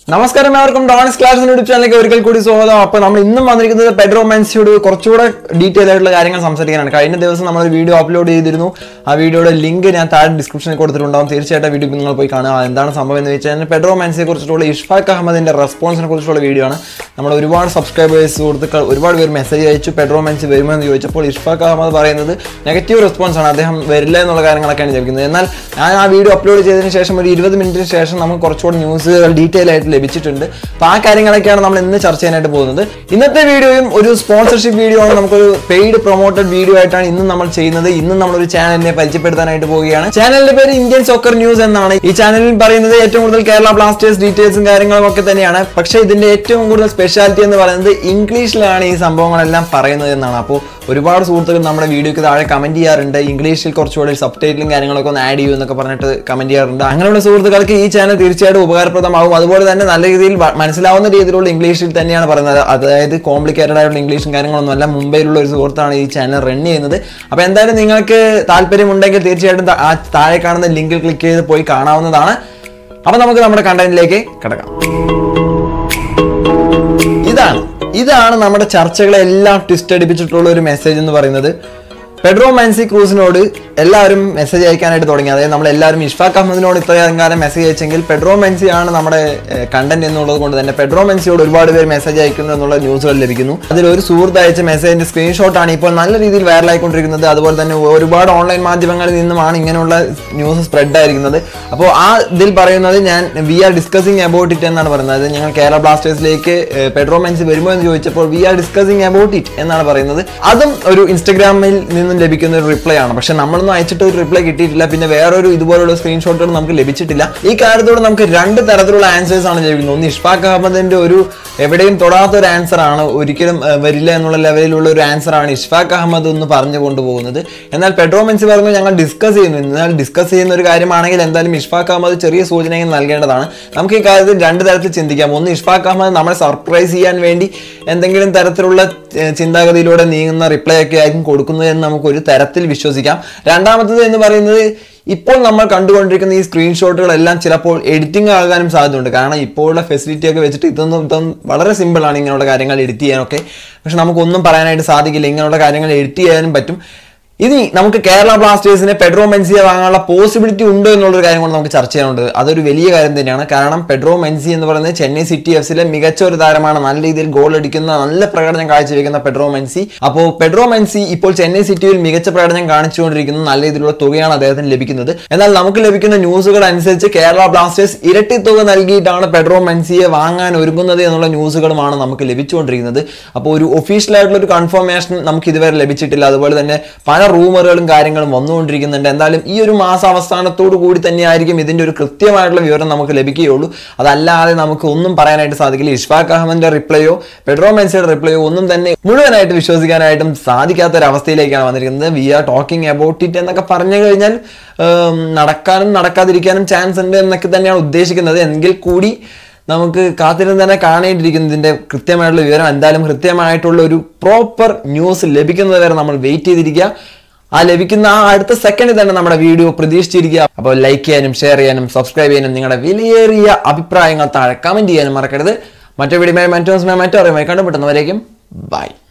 നമസ്കാരം എല്ലാവർക്കും donors class YouTube ചാനലിലേക്ക് ഒരിക്കൽ കൂടി സ്വാഗതം അപ്പോൾ നമ്മൾ ഇന്നും വന്നിരിക്കുന്നത് പെഡ്രോ മാൻസിയോട് കുറച്ചുകൂടെ ഡീറ്റെയിൽ ആയിട്ടുള്ള കാര്യങ്ങൾ സംസാരിക്കാനാണ് കഴിഞ്ഞ ദിവസം നമ്മൾ ഒരു വീഡിയോ അപ്ലോഡ് ചെയ്തിരുന്നു ആ വീഡിയോയുടെ ലിങ്ക് ഞാൻ താഴെ ഡിസ്ക്രിപ്ഷനിൽ കൊടുത്തിട്ടുണ്ടാവും തീർച്ചയായിട്ടും വീഡിയോ നിങ്ങൾ പോയി കാണുക എന്താണ് സംഭവം എന്ന് വെച്ചാൽ പെഡ്രോ മാൻസിയെ കുറിച്ചിട്ടുള്ള ഇഷ്ഫാഖ് അഹമ്മദിന്റെ റെസ്പോൺസിനെ കുറിച്ചുള്ള വീഡിയോ ആണ് നമ്മൾ ഒരുപാട് സബ്സ്ക്രൈബേഴ്സ് സുഹൃത്തുക്കൾ ഒരുപാട് പേര് മെസ്സേജ് അയച്ചു പെഡ്രോ മാൻസി വരുമോ എന്ന് ചോദിച്ചപ്പോൾ ഇഷ്ഫാഖ് അഹമ്മദ് പറയുന്നത് നെഗറ്റീവ് റെസ്പോൺസ് ആണ് അദ്ദേഹം വരില്ല എന്നുള്ള കാര്യങ്ങളൊക്കെയാണ് ലഭിക്കുന്നത് എന്നാൽ ഞാൻ ആ വീഡിയോ അപ്ലോഡ് ചെയ്തതിന് ശേഷം ഒരു ഇരുപത് മിനിറ്റിന് ശേഷം നമുക്ക് കുറച്ചുകൂടി ന്യൂസുകൾ ഡീറ്റെയിൽ ആയിട്ട് ലഭിച്ചിട്ടുണ്ട് അപ്പോൾ ആ കാര്യങ്ങളൊക്കെയാണ് നമ്മൾ ഇന്ന് ചർച്ച ചെയ്യാനായിട്ട് പോകുന്നത് ഇന്നത്തെ വീഡിയോയും ഒരു സ്പോൺസർഷിപ്പ് വീഡിയോ ആണ് നമുക്കൊരു പെയ്ഡ് പ്രൊമോട്ടഡ് വീഡിയോ ആയിട്ടാണ് ഇന്നും നമ്മൾ ചെയ്യുന്നത് ഇന്നും നമ്മളൊരു ചാനലിനെ പരിചയപ്പെടുത്താനായിട്ട് പോവുകയാണ് ചാനലിന്റെ പേര് ഇന്ത്യൻ സോക്കർ ന്യൂസ് എന്നാണ് ഈ ചാനലിൽ പറയുന്നത് ഏറ്റവും കൂടുതൽ കേരള ബ്ലാസ്റ്റേഴ്സ് ഡീറ്റെയിൽസും കാര്യങ്ങളും ഒക്കെ തന്നെയാണ് പക്ഷേ ഇതിന്റെ ഏറ്റവും കൂടുതൽ സ്പെഷ്യാലിറ്റി എന്ന് പറയുന്നത് ഇംഗ്ലീഷിലാണ് ഈ സംഭവങ്ങളെല്ലാം പറയുന്നത് എന്നാണ് അപ്പോൾ ഒരുപാട് സുഹൃത്തുക്കൾ നമ്മുടെ വീഡിയോക്ക് താഴെ കമന്റ് ചെയ്യാറുണ്ട് ഇംഗ്ലീഷിൽ കുറച്ചുകൂടി സബ് ടൈറ്റിലും കാര്യങ്ങളൊക്കെ ഒന്ന് ആഡ് ചെയ്യൂ എന്നൊക്കെ പറഞ്ഞിട്ട് കമന്റ് ചെയ്യാറുണ്ട് അങ്ങനെയുള്ള സുഹൃത്തുക്കൾക്ക് ഈ ചാനൽ തീർച്ചയായിട്ടും ഉപകാരപ്രദമാകും അതുപോലെ തന്നെ നല്ല രീതിയിൽ വ- മനസ്സിലാവുന്ന രീതിയിലുള്ള ഇംഗ്ലീഷിൽ തന്നെയാണ് പറയുന്നത് അതായത് കോംപ്ലിക്കേറ്റഡ് ആയിട്ടുള്ള ഇംഗ്ലീഷും കാര്യങ്ങളൊന്നും അല്ല മുംബൈയിലുള്ള ഒരു സുഹൃത്താണ് ഈ ചാനൽ റൺ ചെയ്യുന്നത് അപ്പോൾ എന്തായാലും നിങ്ങൾക്ക് താല്പര്യമുണ്ടെങ്കിൽ തീർച്ചയായിട്ടും താ- ആ താഴെ കാണുന്ന ലിങ്കിൽ ക്ലിക്ക് ചെയ്ത് പോയി കാണാവുന്നതാണ് അപ്പോൾ നമുക്ക് നമ്മുടെ കണ്ടന്റിലേക്ക് കിടക്കാം ഇതാണ് ഇതാണ് നമ്മുടെ ചർച്ചകളെല്ലാം ട്വിസ്റ്റ് അടിപ്പിച്ചിട്ടുള്ള ഒരു മെസ്സേജ് എന്ന് പറയുന്നത് പെഡ്രോ മാൻസി ക്രൂസിനോട് എല്ലാവരും മെസ്സേജ് അയക്കാനായിട്ട് തുടങ്ങി അതായത് നമ്മൾ എല്ലാവരും ഇഷ്ഫാഖ് അഹമ്മദിനോട് ഇത്രയും കാലം മെസ്സേജ് അയച്ചെങ്കിൽ പെഡ്രോ മെൻസി ആണ് നമ്മുടെ കണ്ടന്റ് എന്നുള്ളത് കൊണ്ട് തന്നെ പെഡ്രോ മെൻസിയോട് ഒരുപാട് പേര് മെസ്സേജ് അയക്കുന്നു എന്നുള്ള ന്യൂസുകൾ ലഭിക്കുന്നു അതിൽ ഒരു സുഹൃത്ത് അയച്ച മെസ്സേജിന്റെ സ്ക്രീൻഷോട്ടാണ് ഇപ്പോൾ നല്ല രീതിയിൽ വൈറലായിക്കൊണ്ടിരിക്കുന്നത് അതുപോലെ തന്നെ ഒരുപാട് ഓൺലൈൻ മാധ്യമങ്ങളിൽ നിന്നുമാണ് ഇങ്ങനെയുള്ള ന്യൂസ് സ്പ്രെഡ് ആയിരിക്കുന്നത് അപ്പോൾ ആ ഇതിൽ പറയുന്നത് ഞാൻ we are discussing about it എന്നാണ് പറയുന്നത് അതായത് ഞങ്ങൾ കേരള ബ്ലാസ്റ്റേഴ്സിലേക്ക് പെഡ്രോ മെൻസി വരുമോ എന്ന് ചോദിച്ചപ്പോൾ we are discussing about it എന്നാണ് പറയുന്നത് അതും ഒരു ഇൻസ്റ്റഗ്രാമിൽ നിന്നും ലഭിക്കുന്ന ഒരു റിപ്ലൈ ആണ് പക്ഷെ നമ്മളൊന്നും അയച്ചിട്ട് ഒരു റിപ്ലൈ കിട്ടിയിട്ടില്ല പിന്നെ വേറൊരു ഇതുപോലുള്ള സ്ക്രീൻഷോട്ടുകൾ നമുക്ക് ലഭിച്ചിട്ടില്ല ഈ കാര്യത്തോട് നമുക്ക് രണ്ട് തരത്തിലുള്ള ആൻസേഴ്സ് ആണ് ലഭിക്കുന്നത് ഒന്ന് ഇഷ്ഫാഖ് അഹമ്മദിന്റെ ഒരു എവിടെയും തൊടാത്ത ഒരു ആൻസർ ആണ് ഒരിക്കലും ഏഹ്, വരില്ല എന്നുള്ള ലെവലിലുള്ള ഒരു ആൻസർ ആണ് ഇഷ്ഫാഖ് അഹമ്മദ് ഒന്ന് പറഞ്ഞു കൊണ്ടുപോകുന്നത് എന്നാൽ പെട്രോ മെൻസി പറഞ്ഞു ഞങ്ങൾ ഡിസ്കസ് ചെയ്യുന്നു എന്നാൽ ഡിസ്കസ് ചെയ്യുന്ന ഒരു കാര്യമാണെങ്കിൽ എന്തായാലും ഇഷ്ഫാഖ് അഹമ്മദ് ചെറിയ സൂചനകൾ നൽകേണ്ടതാണ് നമുക്ക് ഈ കാര്യത്തിൽ രണ്ട് തരത്തിൽ ചിന്തിക്കാം ഒന്ന് ഇഷ്ഫാഖ് അഹമ്മദ് നമ്മളെ സർപ്രൈസ് ചെയ്യാൻ വേണ്ടി എന്തെങ്കിലും തരത്തിലുള്ള ഏഹ്, ചിന്താഗതിയിലൂടെ നീങ്ങുന്ന റിപ്ലൈ ഒക്കെ ആയിരിക്കും കൊടുക്കുന്നത് എന്ന് നമുക്ക് ഒരു തരത്തിൽ വിശ്വസിക്കാം രണ്ടാമത്തത് എന്ന് പറയുന്നത് ഇപ്പോൾ നമ്മൾ കണ്ടുകൊണ്ടിരിക്കുന്ന ഈ സ്ക്രീൻഷോട്ടുകളെല്ലാം ചിലപ്പോൾ എഡിറ്റിംഗ് ആകാനും സാധ്യതയുണ്ട് കാരണം ഇപ്പോഴുള്ള ഫെസിലിറ്റി ഒക്കെ വെച്ചിട്ട് ഇതൊന്നും ഇതൊന്നും വളരെ സിമ്പിളാണ് ഇങ്ങനെയുള്ള കാര്യങ്ങൾ എഡിറ്റ് ചെയ്യാനൊക്കെ പക്ഷെ നമുക്കൊന്നും പറയാനായിട്ട് സാധിക്കില്ല ഇങ്ങനെയുള്ള കാര്യങ്ങൾ എഡിറ്റ് ചെയ്യാനും പറ്റും ഇനി നമുക്ക് കേരള ബ്ലാസ്റ്റേഴ്സിനെ പെഡ്രോ മെൻസിയെ വാങ്ങാനുള്ള പോസിബിലിറ്റി ഉണ്ടോ എന്നുള്ളൊരു കാര്യം കൂടെ നമുക്ക് ചർച്ച ചെയ്യാനുണ്ട് അതൊരു വലിയ കാര്യം തന്നെയാണ് കാരണം പെഡ്രോ മെൻസി എന്ന് പറയുന്നത് ചെന്നൈ സിറ്റി എഫ് സിയിലെ മികച്ച ഒരു താരമാണ് നല്ല രീതിയിൽ ഗോൾ അടിക്കുന്ന നല്ല പ്രകടനം കാഴ്ചവെക്കുന്ന പെഡ്രോ മെൻസി അപ്പോൾ പെഡ്രോ മെൻസി ഇപ്പോൾ ചെന്നൈ സിറ്റിയിൽ മികച്ച പ്രകടനം കാണിച്ചുകൊണ്ടിരിക്കുന്ന നല്ല രീതിയിലുള്ള തുകയാണ് അദ്ദേഹത്തിന് ലഭിക്കുന്നത് എന്നാൽ നമുക്ക് ലഭിക്കുന്ന ന്യൂസുകൾ അനുസരിച്ച് കേരള ബ്ലാസ്റ്റേഴ്സ് ഇരട്ടി തുക നൽകിയിട്ടാണ് പെഡ്രോ മെൻസിയെ വാങ്ങാൻ ഒരുങ്ങുന്നത് എന്നുള്ള ന്യൂസുകളുമാണ് നമുക്ക് ലഭിച്ചുകൊണ്ടിരിക്കുന്നത് അപ്പോൾ ഒരു ഒഫീഷ്യൽ ആയിട്ടുള്ള ഒരു കൺഫർമേഷൻ നമുക്ക് ഇതുവരെ ലഭിച്ചിട്ടില്ല അതുപോലെ തന്നെ പല റൂമറുകളും കാര്യങ്ങളും വന്നുകൊണ്ടിരിക്കുന്നുണ്ട് എന്തായാലും ഈ ഒരു മാസാവസാനത്തോടു കൂടി തന്നെയായിരിക്കും ഇതിന്റെ ഒരു കൃത്യമായിട്ടുള്ള വിവരം നമുക്ക് ലഭിക്കുകയുള്ളൂ അതല്ലാതെ നമുക്ക് ഒന്നും പറയാനായിട്ട് സാധിക്കില്ല ഇഷ്ഫാഖ് അഹമ്മദിന്റെ റിപ്ലൈയോ പെഡ്രോ മെൻസിയുടെ റിപ്ലൈയോ ഒന്നും തന്നെ മുഴുവനായിട്ട് വിശ്വസിക്കാനായിട്ടും സാധിക്കാത്ത ഒരു അവസ്ഥയിലേക്കാണ് വന്നിരിക്കുന്നത് we are talking about it എന്നൊക്കെ പറഞ്ഞു കഴിഞ്ഞാൽ ഉം, നടക്കാനും നടക്കാതിരിക്കാനും ചാൻസ് ഉണ്ട് എന്നൊക്കെ തന്നെയാണ് ഉദ്ദേശിക്കുന്നത് എങ്കിൽ കൂടി നമുക്ക് കാത്തിരുന്ന് തന്നെ കാണേണ്ടിയിരിക്കുന്നു ഇതിന്റെ കൃത്യമായിട്ടുള്ള വിവരം എന്തായാലും കൃത്യമായിട്ടുള്ള ഒരു പ്രോപ്പർ ന്യൂസ് ലഭിക്കുന്നത് വരെ നമ്മൾ വെയിറ്റ് ചെയ്തിരിക്കുക ആ ലഭിക്കുന്ന ആ അടുത്ത സെക്കൻഡിൽ തന്നെ നമ്മുടെ വീഡിയോ പ്രതീക്ഷിച്ചിരിക്കുക അപ്പോൾ ലൈക്ക് ചെയ്യാനും ഷെയർ ചെയ്യാനും സബ്സ്ക്രൈബ് ചെയ്യാനും നിങ്ങളുടെ വിലയേറിയ അഭിപ്രായങ്ങൾ താഴെ കമന്റ് ചെയ്യാനും മറക്കരുത് മറ്റു വീഡിയോ മറ്റു ദിവസമായി മറ്റു അറിയുമായി കണ്ടുമുട്ടുന്നവരേക്കും ബൈ